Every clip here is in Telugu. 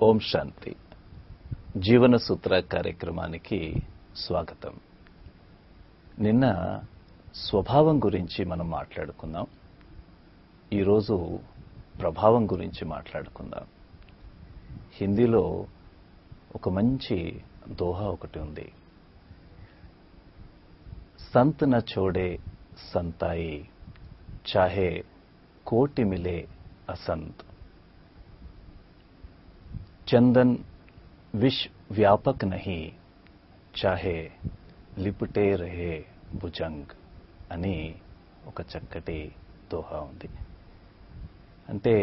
ఓం శాంతి జీవన సూత్ర కార్యక్రమానికి స్వాగతం నిన్న స్వభావం గురించి మనం మాట్లాడుకుందాం ఈరోజు ప్రభావం గురించి మాట్లాడుకుందాం హిందీలో ఒక మంచి దోహా ఒకటి ఉంది సంత్ న చోడే సంతాయి చాహే కోటి మిలే असंत चंदन विश्व व्यापक नहीं చాహే లిపుటే రహే భుజంగ్ అని ఒక చక్కటి దోహా ఉంది అంటే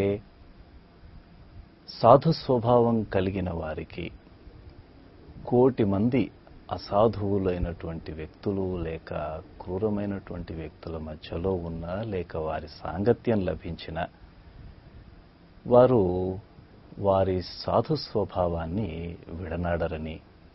సాధు స్వభావం కలిగిన వారికి కోటి మంది అసాధువులైనటువంటి వ్యక్తులు లేక క్రూరమైనటువంటి వ్యక్తుల మధ్యలో ఉన్న లేక వారి సాంగత్యం లభించిన వారు వారి సాధు స్వభావాన్ని విడనాడరని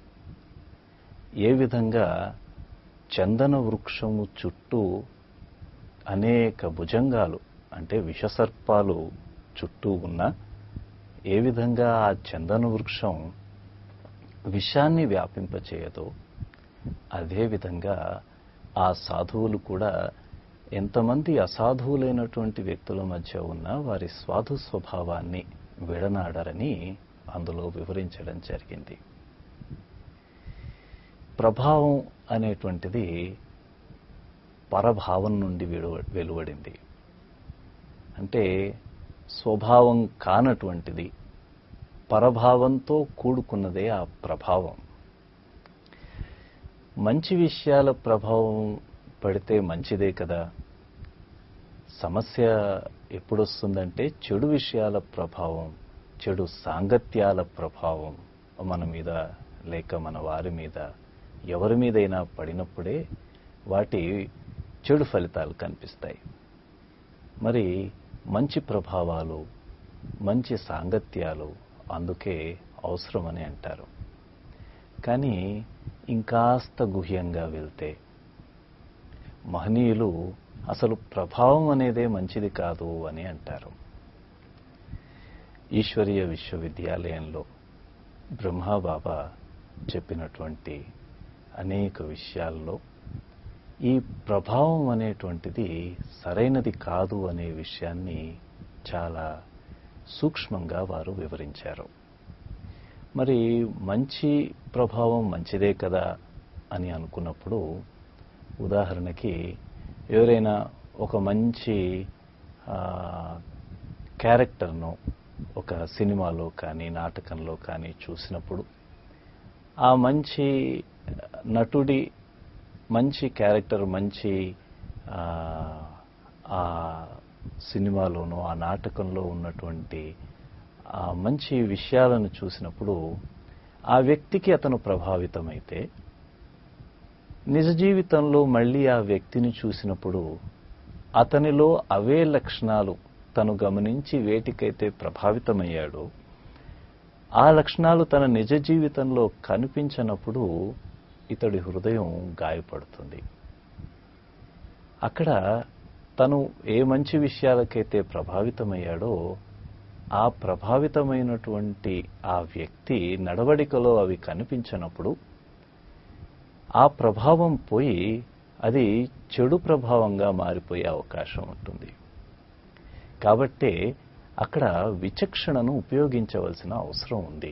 ఏ విధంగా చందన వృక్షము చుట్టూ అనేక భుజంగాలు అంటే విషసర్పాలు చుట్టూ ఉన్న ఏ విధంగా ఆ చందన వృక్షం విషాన్ని వ్యాపింపచేయదో అదేవిధంగా ఆ సాధువులు కూడా ఎంతమంది అసాధువులైనటువంటి వ్యక్తుల మధ్య ఉన్న వారి స్వాధు స్వభావాన్ని విడనాడరని అందులో వివరించడం జరిగింది ప్రభావం అనేటువంటిది పరభావం నుండి వెలువడింది అంటే స్వభావం కానటువంటిది పరభావంతో కూడుకున్నదే ఆ ప్రభావం మంచి విషయాల ప్రభావం పడితే మంచిదే కదా సమస్య ఎప్పుడొస్తుందంటే చెడు విషయాల ప్రభావం చెడు సాంగత్యాల ప్రభావం మన మీద లేక మన వారి మీద ఎవరి మీదైనా పడినప్పుడే వాటి చెడు ఫలితాలు కనిపిస్తాయి మరి మంచి ప్రభావాలు మంచి సాంగత్యాలు అందుకే అవసరమని అంటారు కానీ ఇంకాస్త గుహ్యంగా వెళ్తే మహనీయులు అసలు ప్రభావం అనేదే మంచిది కాదు అని అంటారు ఈశ్వరీయ విశ్వవిద్యాలయంలో బ్రహ్మాబాబా చెప్పినటువంటి అనేక విషయాల్లో ఈ ప్రభావం అనేటువంటిది సరైనది కాదు అనే విషయాన్ని చాలా సూక్ష్మంగా వారు వివరించారు మరి మంచి ప్రభావం మంచిదే కదా అని అనుకున్నప్పుడు ఉదాహరణకి ఎవరైనా ఒక మంచి క్యారెక్టర్ను ఒక సినిమాలో కానీ నాటకంలో కానీ చూసినప్పుడు ఆ మంచి నటుడి మంచి క్యారెక్టర్ మంచి ఆ సినిమాలోనో ఆ నాటకంలో ఉన్నటువంటి ఆ మంచి విషయాలను చూసినప్పుడు ఆ వ్యక్తికి అతను ప్రభావితమైతే నిజ జీవితంలో మళ్ళీ ఆ వ్యక్తిని చూసినప్పుడు అతనిలో అవే లక్షణాలు తను గమనించి వేటికైతే ప్రభావితమయ్యాడో ఆ లక్షణాలు తన నిజ జీవితంలో కనిపించినప్పుడు ఇతడి హృదయం గాయపడుతుంది అక్కడ తను ఏ మంచి విషయాలకైతే ప్రభావితమయ్యాడో ఆ ప్రభావితమైనటువంటి ఆ వ్యక్తి నడవడికలో అవి కనిపించినప్పుడు ఆ ప్రభావం పోయి అది చెడు ప్రభావంగా మారిపోయే అవకాశం ఉంటుంది కాబట్టే అక్కడ విచక్షణను ఉపయోగించవలసిన అవసరం ఉంది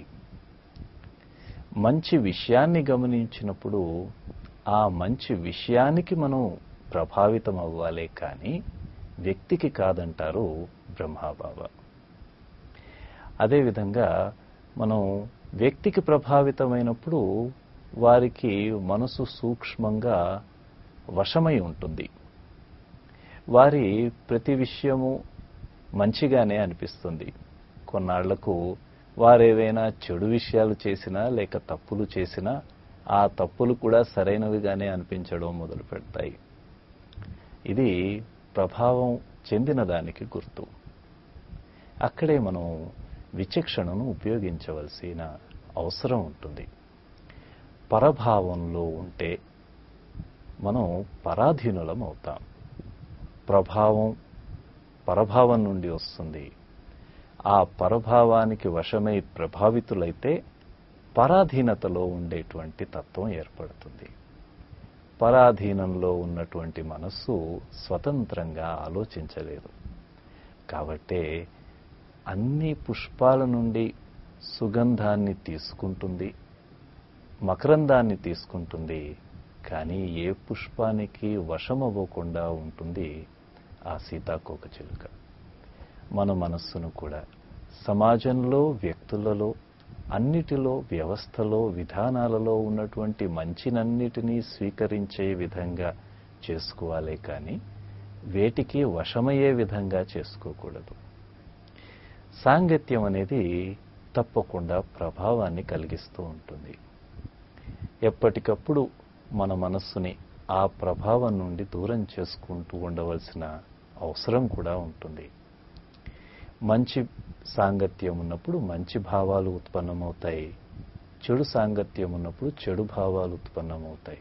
మంచి విషయాన్ని గమనించినప్పుడు ఆ మంచి విషయానికి మనం ప్రభావితం అవ్వాలే కానీ వ్యక్తికి కాదంటారు బ్రహ్మాబాబా అదేవిధంగా మనం వ్యక్తికి ప్రభావితమైనప్పుడు వారికి మనసు సూక్ష్మంగా వశమై ఉంటుంది వారి ప్రతి విషయము మంచిగానే అనిపిస్తుంది కొన్నాళ్లకు వారేవైనా చెడు విషయాలు చేసినా లేక తప్పులు చేసినా ఆ తప్పులు కూడా సరైనవిగానే అనిపించడం మొదలు పెడతాయి ఇది ప్రభావం చెందిన దానికి గుర్తు అక్కడే మనం విచక్షణను ఉపయోగించవలసిన అవసరం ఉంటుంది పరభావంలో ఉంటే మనం పరాధీనులం అవుతాం ప్రభావం పరభావం నుండి వస్తుంది ఆ పరభావానికి వశమై ప్రభావితులైతే పరాధీనతలో ఉండేటువంటి తత్వం ఏర్పడుతుంది పరాధీనంలో ఉన్నటువంటి మనస్సు స్వతంత్రంగా ఆలోచించలేదు కాబట్టే అన్ని పుష్పాల నుండి సుగంధాన్ని తీసుకుంటుంది మకరందాన్ని తీసుకుంటుంది కానీ ఏ పుష్పానికి వశమవ్వకుండా ఉంటుంది ఆ సీతాకోక చిలుక మన మనస్సును కూడా సమాజంలో వ్యక్తులలో అన్నిటిలో వ్యవస్థలో విధానాలలో ఉన్నటువంటి మంచినన్నిటినీ స్వీకరించే విధంగా చేసుకోవాలే కానీ వేటికి వశమయ్యే విధంగా చేసుకోకూడదు సాంగత్యం అనేది తప్పకుండా ప్రభావాన్ని కలిగిస్తూ ఉంటుంది ఎప్పటికప్పుడు మన మనస్సుని ఆ ప్రభావం నుండి దూరం చేసుకుంటూ ఉండవలసిన అవసరం కూడా ఉంటుంది మంచి సాంగత్యం ఉన్నప్పుడు మంచి భావాలు ఉత్పన్నమవుతాయి చెడు సాంగత్యం ఉన్నప్పుడు చెడు భావాలు ఉత్పన్నమవుతాయి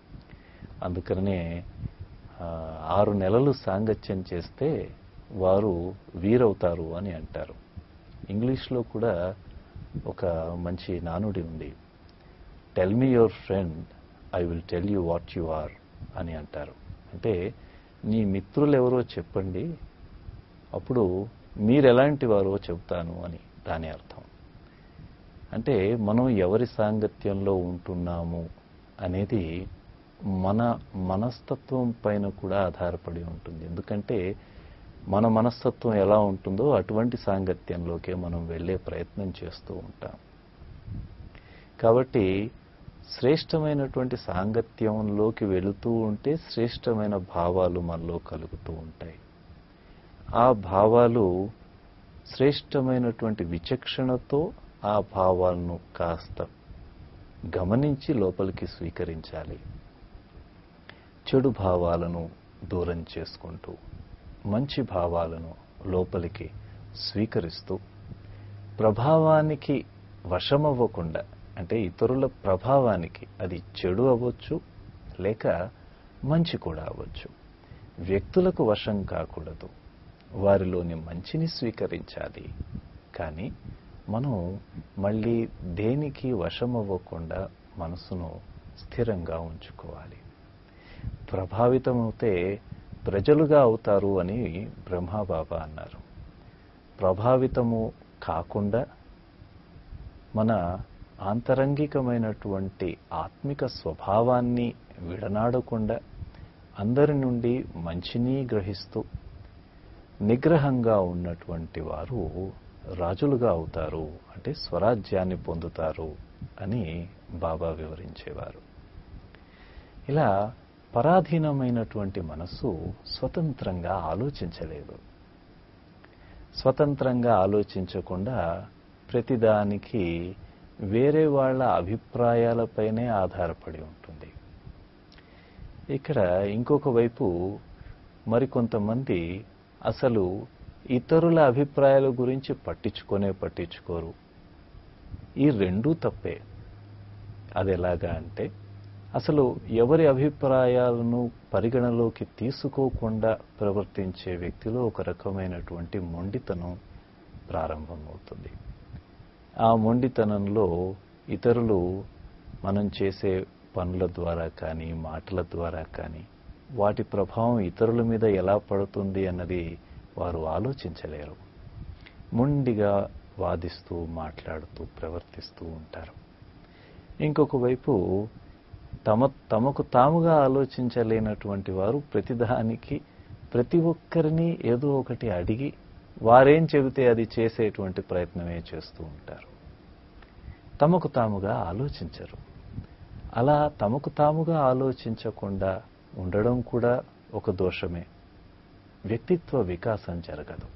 అందుకనే ఆ, ఆరు నెలలు సాంగత్యం చేస్తే వారు వీరవుతారు అని అంటారు ఇంగ్లీష్లో కూడా ఒక మంచి నానుడి ఉంది tell me your friend I will tell you what you are అని అంటారు అంటే నీ మిత్రులు ఎవరో చెప్పండి అప్పుడు మీరు ఎలాంటి వారో చెబుతాను అని దాని అర్థం అంటే మనం ఎవరి సాంగత్యంలో ఉంటున్నాము అనేది మన మనస్తత్వం పైన కూడా ఆధారపడి ఉంటుంది ఎందుకంటే మన మనస్తత్వం ఎలా ఉంటుందో అటువంటి సాంగత్యంలోకే మనం వెళ్ళే ప్రయత్నం చేస్తూ ఉంటాం కాబట్టి శ్రేష్టమైనటువంటి సాంగత్యంలోకి వెళుతూ ఉంటే శ్రేష్టమైన భావాలు మనలో కలుగుతూ ఉంటాయి ఆ భావాలు శ్రేష్టమైనటువంటి విచక్షణతో ఆ భావాలను కాస్త గమనించి లోపలికి స్వీకరించాలి చెడు భావాలను దూరం చేసుకుంటూ మంచి భావాలను లోపలికి స్వీకరిస్తూ ప్రభావానికి వశమవ్వకుండా అంటే ఇతరుల ప్రభావానికి అది చెడు అవ్వచ్చు లేక మంచి కూడా అవ్వచ్చు వ్యక్తులకు వశం కాకూడదు వారిలోని మంచిని స్వీకరించాలి కానీ మనం మళ్ళీ దేనికి వశమవ్వకుండా మనసును స్థిరంగా ఉంచుకోవాలి ప్రభావితమవుతే ప్రజలుగా అవుతారు అని బ్రహ్మాబాబా అన్నారు ప్రభావితము కాకుండా మన ఆంతరంగికమైనటువంటి ఆత్మిక స్వభావాన్ని విడనాడకుండా అందరి నుండి మంచిని గ్రహిస్తూ నిగ్రహంగా ఉన్నటువంటి వారు రాజులుగా అవుతారు అంటే స్వరాజ్యాన్ని పొందుతారు అని బాబా వివరించేవారు ఇలా పరాధీనమైనటువంటి మనస్సు స్వతంత్రంగా ఆలోచించలేదు స్వతంత్రంగా ఆలోచించకుండా ప్రతిదానికి వేరే వాళ్ళ అభిప్రాయాలపైనే ఆధారపడి ఉంటుంది ఇక్కడ ఇంకొక వైపు మరికొంతమంది అసలు ఇతరుల అభిప్రాయాల గురించి పట్టించుకొనే పట్టించుకోరు ఈ రెండూ తప్పే అది ఎలాగా అంటే అసలు ఎవరి అభిప్రాయాలను పరిగణలోకి తీసుకోకుండా ప్రవర్తించే వ్యక్తిలో ఒక రకమైనటువంటి మొండితనం ప్రారంభమవుతుంది ఆ మొండితనంలో ఇతరులు మనం చేసే పనుల ద్వారా కానీ మాటల ద్వారా కానీ వాటి ప్రభావం ఇతరుల మీద ఎలా పడుతుంది అన్నది వారు ఆలోచించలేరు మొండిగా వాదిస్తూ మాట్లాడుతూ ప్రవర్తిస్తూ ఉంటారు ఇంకొక వైపు తమ తమకు తాముగా ఆలోచించలేనటువంటి వారు ప్రతిదానికి ప్రతి ఒక్కరిని ఏదో ఒకటి అడిగి వారేం చెబితే అది చేసేటువంటి ప్రయత్నమే చేస్తూ ఉంటారు తమకు తాముగా ఆలోచించరు అలా తమకు తాముగా ఆలోచించకుండా ఉండడం కూడా ఒక దోషమే వ్యక్తిత్వ వికాసం జరగదు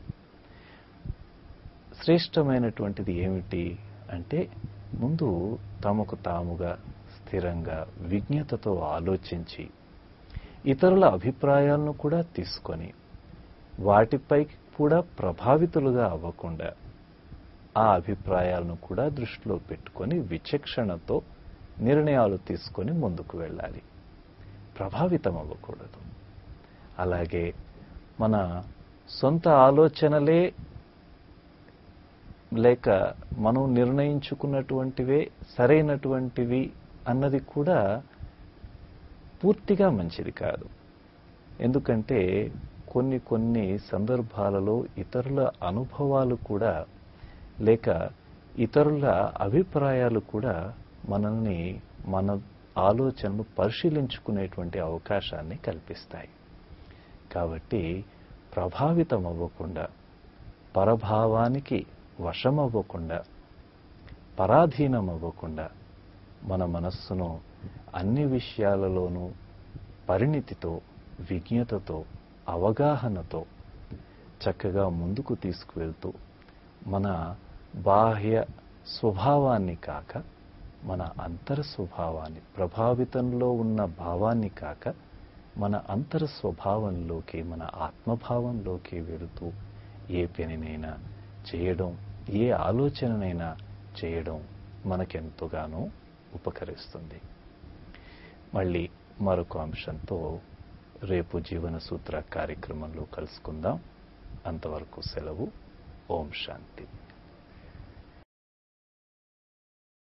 శ్రేష్టమైనటువంటిది ఏమిటి అంటే ముందు తమకు తాముగా స్థిరంగా విజ్ఞతతో ఆలోచించి ఇతరుల అభిప్రాయాలను కూడా తీసుకొని వాటిపై కూడా ప్రభావితులుగా అవ్వకుండా ఆ అభిప్రాయాలను కూడా దృష్టిలో పెట్టుకొని విచక్షణతో నిర్ణయాలు తీసుకొని ముందుకు వెళ్ళాలి ప్రభావితం అవ్వకూడదు అలాగే మన సొంత ఆలోచనలే లేక మనం నిర్ణయించుకున్నటువంటివే సరైనటువంటివి అన్నది కూడా పూర్తిగా మంచిది కాదు ఎందుకంటే కొన్ని కొన్ని సందర్భాలలో ఇతరుల అనుభవాలు కూడా లేక ఇతరుల అభిప్రాయాలు కూడా మనల్ని మన ఆలోచనలు పరిశీలించుకునేటువంటి అవకాశాన్ని కల్పిస్తాయి కాబట్టి ప్రభావితం అవ్వకుండా పరభావానికి వశమవ్వకుండా పరాధీనం అవ్వకుండా మన మనస్సును అన్ని విషయాలలోనూ పరిణితితో విజ్ఞతతో అవగాహనతో చక్కగా ముందుకు తీసుకువెళ్తూ మన బాహ్య స్వభావాన్ని కాక మన అంతర స్వభావాన్ని ప్రభావితంలో ఉన్న భావాన్ని కాక మన అంతర స్వభావంలోకి మన ఆత్మభావంలోకి వెళుతూ ఏ పనినైనా చేయడం ఏ ఆలోచననైనా చేయడం మనకెంతగానో ఉపకరిస్తుంది మళ్ళీ మరొక అంశంతో రేపు జీవన సూత్ర కార్యక్రమంలో కలుసుకుందాం అంతవరకు సెలవు ఓం శాంతి